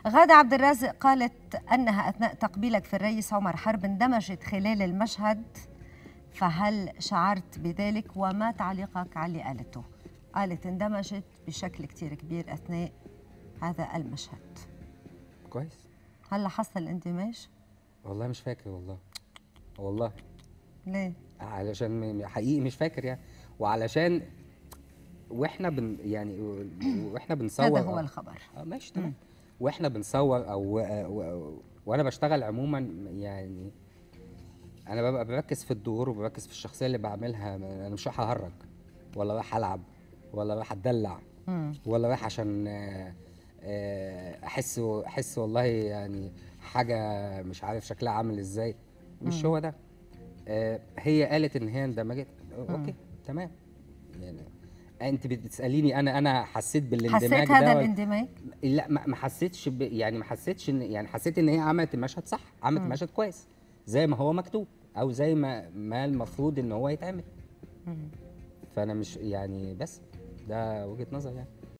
غادة عبد الرازق قالت أنها أثناء تقبيلك في الرئيس عمر حرب اندمجت خلال المشهد فهل شعرت بذلك وما تعليقك على اللي قالته قالت اندمجت بشكل كتير كبير أثناء هذا المشهد كويس هل حصل الاندماج؟ والله مش فاكر والله والله ليه؟ علشان م- حقيقي مش فاكر يعني وعلشان واحنا بن يعني واحنا بنصور هذا هو أو- الخبر اه ماشي تمام واحنا بنصور او و- وانا بشتغل عموما يعني انا ببقى بركز في الدور وبركز في الشخصيه اللي بعملها انا مش رايح اهرج ولا رايح العب ولا رايح اتدلع مم. ولا رايح عشان آه، آه، احس احس والله يعني حاجه مش عارف شكلها عامل ازاي مش هو ده آه، هي قالت ان هي اندمجت اوكي تمام يعني انت بتساليني انا انا حسيت بالاندماج حسيت ده هذا ولا- الاندماج؟ لا ما ما حسيتش ب... يعني ما حسيتش ان يعني حسيت ان هي عملت المشهد صح عملت المشهد كويس زي ما هو مكتوب او زي ما ما المفروض ان هو يتعمل فانا مش يعني بس ده وجهة نظر يعني